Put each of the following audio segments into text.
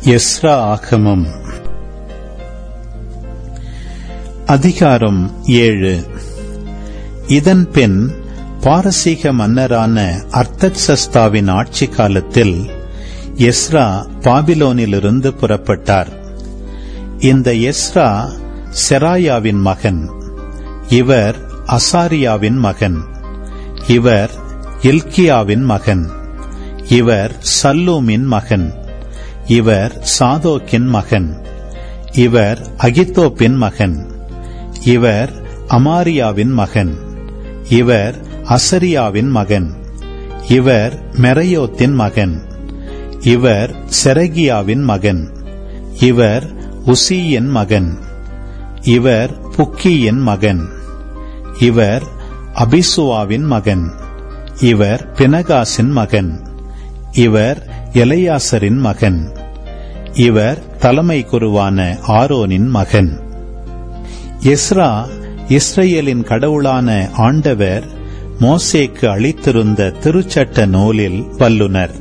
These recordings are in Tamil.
எஸ்ரா ஆகமம் அதிகாரம் ஏழு இதன் பின் பாரசீக மன்னரான அர்த்தக்சஸ்தாவின் ஆட்சி காலத்தில் எஸ்ரா பாபிலோனிலிருந்து புறப்பட்டார் இந்த எஸ்ரா செராயாவின் மகன் இவர் அசாரியாவின் மகன் இவர் இல்கியாவின் மகன் இவர் சல்லூமின் மகன் இவர் சாதோக்கின் மகன் இவர் அகித்தோப்பின் மகன் இவர் அமாரியாவின் மகன் இவர் அசரியாவின் மகன் இவர் மெரையோத்தின் மகன் இவர் செரகியாவின் மகன் இவர் உசியின் மகன் இவர் புக்கியின் மகன் இவர் அபிசுவாவின் மகன் இவர் பினகாசின் மகன் இவர் எலையாசரின் மகன் இவர் தலைமை குருவான ஆரோனின் மகன் எஸ்ரா இஸ்ரேலின் கடவுளான ஆண்டவர் மோசேக்கு அளித்திருந்த திருச்சட்ட நூலில் வல்லுனர்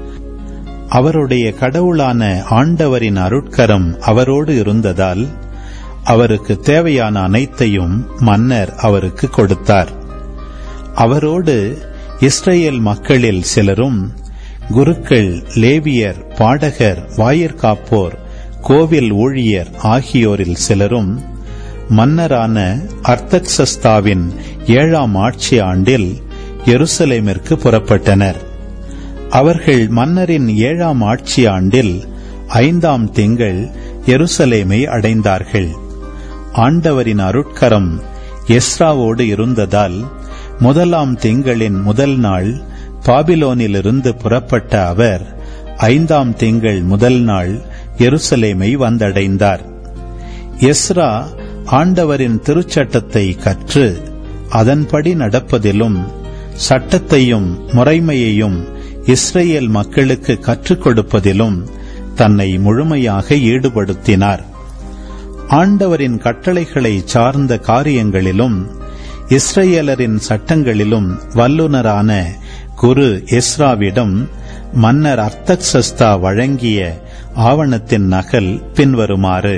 அவருடைய கடவுளான ஆண்டவரின் அருட்கரம் அவரோடு இருந்ததால் அவருக்கு தேவையான அனைத்தையும் மன்னர் அவருக்கு கொடுத்தார் அவரோடு இஸ்ரேல் மக்களில் சிலரும் குருக்கள் லேவியர் பாடகர் வாயிற்காப்போர் கோவில் ஊழியர் ஆகியோரில் சிலரும் மன்னரான அர்த்தக்சஸ்தாவின் ஏழாம் ஆட்சி ஆண்டில் எருசலேமிற்கு புறப்பட்டனர் அவர்கள் மன்னரின் ஏழாம் ஆட்சி ஆண்டில் ஐந்தாம் திங்கள் எருசலேமை அடைந்தார்கள் ஆண்டவரின் அருட்கரம் எஸ்ராவோடு இருந்ததால் முதலாம் திங்களின் முதல் நாள் பாபிலோனிலிருந்து புறப்பட்ட அவர் ஐந்தாம் திங்கள் முதல் நாள் எருசலேமை வந்தடைந்தார் எஸ்ரா ஆண்டவரின் திருச்சட்டத்தை கற்று அதன்படி நடப்பதிலும் சட்டத்தையும் முறைமையையும் இஸ்ரேல் மக்களுக்கு கற்றுக் கொடுப்பதிலும் தன்னை முழுமையாக ஈடுபடுத்தினார் ஆண்டவரின் கட்டளைகளை சார்ந்த காரியங்களிலும் இஸ்ரேலரின் சட்டங்களிலும் வல்லுனரான குரு எஸ்ராவிடம் மன்னர் அர்த்தக்சஸ்தா வழங்கிய ஆவணத்தின் நகல் பின்வருமாறு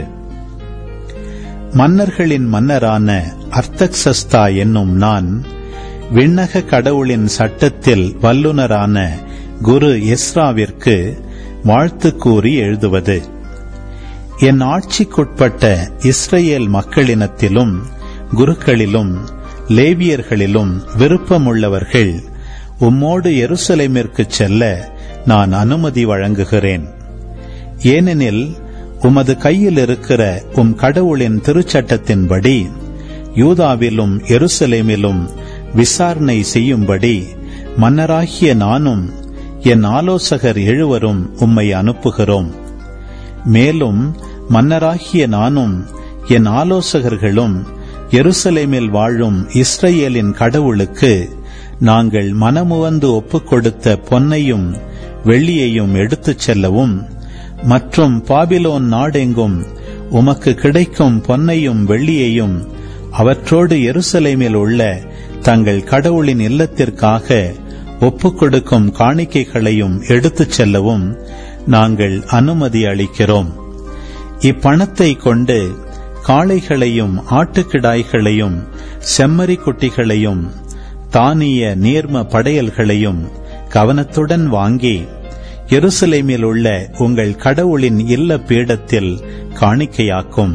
மன்னர்களின் மன்னரான அர்த்தக்சஸ்தா என்னும் நான் விண்ணக கடவுளின் சட்டத்தில் வல்லுனரான குரு எஸ்ராவிற்கு வாழ்த்து கூறி எழுதுவது என் ஆட்சிக்குட்பட்ட இஸ்ரேல் மக்களினத்திலும் குருக்களிலும் லேவியர்களிலும் விருப்பமுள்ளவர்கள் உம்மோடு எருசலேமிற்கு செல்ல நான் அனுமதி வழங்குகிறேன் ஏனெனில் உமது கையில் இருக்கிற உம் கடவுளின் திருச்சட்டத்தின்படி யூதாவிலும் எருசலேமிலும் விசாரணை செய்யும்படி மன்னராகிய நானும் என் ஆலோசகர் எழுவரும் உம்மை அனுப்புகிறோம் மேலும் மன்னராகிய நானும் என் ஆலோசகர்களும் எருசலேமில் வாழும் இஸ்ரேலின் கடவுளுக்கு நாங்கள் மனமுவந்து ஒப்புக் கொடுத்த பொன்னையும் வெள்ளியையும் எடுத்துச் செல்லவும் மற்றும் பாபிலோன் நாடெங்கும் உமக்கு கிடைக்கும் பொன்னையும் வெள்ளியையும் அவற்றோடு எருசலேமில் உள்ள தங்கள் கடவுளின் இல்லத்திற்காக ஒப்புக் கொடுக்கும் காணிக்கைகளையும் எடுத்துச் செல்லவும் நாங்கள் அனுமதி அளிக்கிறோம் இப்பணத்தை கொண்டு காளைகளையும் ஆட்டுக்கிடாய்களையும் செம்மறி குட்டிகளையும் தானிய நீர்ம படையல்களையும் கவனத்துடன் வாங்கி எருசலேமில் உள்ள உங்கள் கடவுளின் இல்ல பீடத்தில் காணிக்கையாக்கும்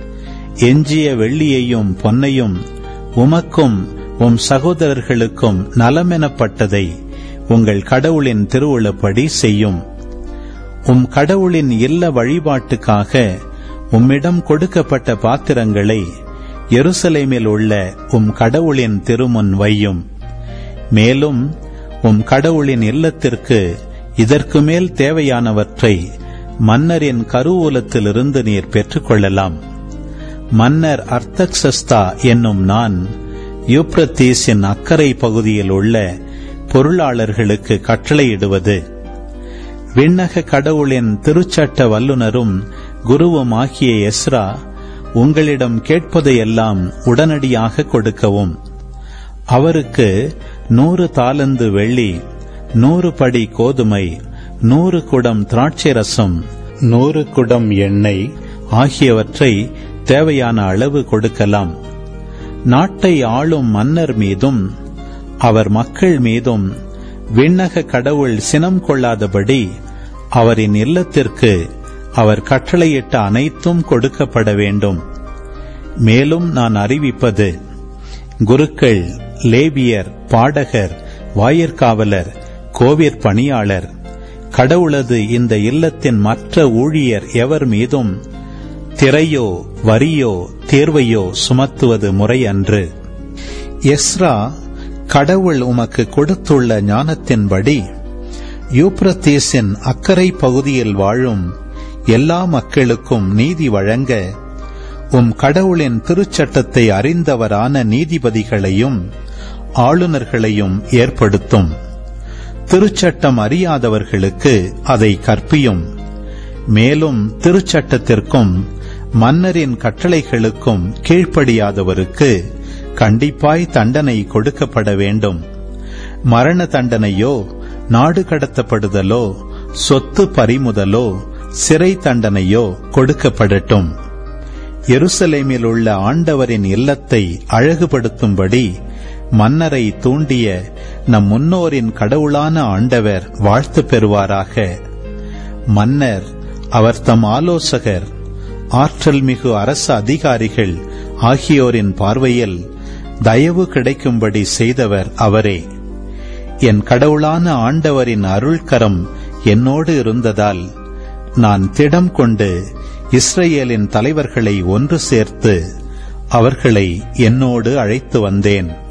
எஞ்சிய வெள்ளியையும் பொன்னையும் உமக்கும் உம் சகோதரர்களுக்கும் நலமெனப்பட்டதை உங்கள் கடவுளின் திருவுளப்படி செய்யும் உம் கடவுளின் இல்ல வழிபாட்டுக்காக உம்மிடம் கொடுக்கப்பட்ட பாத்திரங்களை எருசலேமில் உள்ள உம் கடவுளின் திருமுன் வையும் மேலும் உம் கடவுளின் இல்லத்திற்கு இதற்கு மேல் தேவையானவற்றை மன்னரின் கருவூலத்திலிருந்து நீர் பெற்றுக்கொள்ளலாம் மன்னர் அர்த்தக்சஸ்தா என்னும் நான் யூப்ரத்தீஸின் அக்கறை பகுதியில் உள்ள பொருளாளர்களுக்கு கட்டளையிடுவது விண்ணக கடவுளின் திருச்சட்ட வல்லுனரும் குருவும் ஆகிய எஸ்ரா உங்களிடம் கேட்பதையெல்லாம் உடனடியாக கொடுக்கவும் அவருக்கு நூறு தாலந்து வெள்ளி நூறு படி கோதுமை நூறு குடம் திராட்சை ரசம் நூறு குடம் எண்ணெய் ஆகியவற்றை தேவையான அளவு கொடுக்கலாம் நாட்டை ஆளும் மன்னர் மீதும் அவர் மக்கள் மீதும் விண்ணக கடவுள் சினம் கொள்ளாதபடி அவரின் இல்லத்திற்கு அவர் கட்டளையிட்ட அனைத்தும் கொடுக்கப்பட வேண்டும் மேலும் நான் அறிவிப்பது குருக்கள் லேபியர் பாடகர் வாயிற்காவலர் கோவிற் பணியாளர் கடவுளது இந்த இல்லத்தின் மற்ற ஊழியர் எவர் மீதும் திரையோ வரியோ தேர்வையோ சுமத்துவது முறை அன்று எஸ்ரா கடவுள் உமக்கு கொடுத்துள்ள ஞானத்தின்படி யூப்ரத்தீஸின் அக்கறை பகுதியில் வாழும் எல்லா மக்களுக்கும் நீதி வழங்க உம் கடவுளின் திருச்சட்டத்தை அறிந்தவரான நீதிபதிகளையும் ஆளுநர்களையும் ஏற்படுத்தும் திருச்சட்டம் அறியாதவர்களுக்கு அதை கற்பியும் மேலும் திருச்சட்டத்திற்கும் மன்னரின் கட்டளைகளுக்கும் கீழ்ப்படியாதவருக்கு கண்டிப்பாய் தண்டனை கொடுக்கப்பட வேண்டும் மரண தண்டனையோ நாடு கடத்தப்படுதலோ சொத்து பறிமுதலோ சிறை தண்டனையோ கொடுக்கப்படட்டும் எருசலேமில் உள்ள ஆண்டவரின் இல்லத்தை அழகுபடுத்தும்படி மன்னரை தூண்டிய நம் முன்னோரின் கடவுளான ஆண்டவர் வாழ்த்து பெறுவாராக மன்னர் அவர் தம் ஆலோசகர் ஆற்றல் மிகு அரசு அதிகாரிகள் ஆகியோரின் பார்வையில் தயவு கிடைக்கும்படி செய்தவர் அவரே என் கடவுளான ஆண்டவரின் அருள்கரம் என்னோடு இருந்ததால் நான் திடம் கொண்டு இஸ்ரேலின் தலைவர்களை ஒன்று சேர்த்து அவர்களை என்னோடு அழைத்து வந்தேன்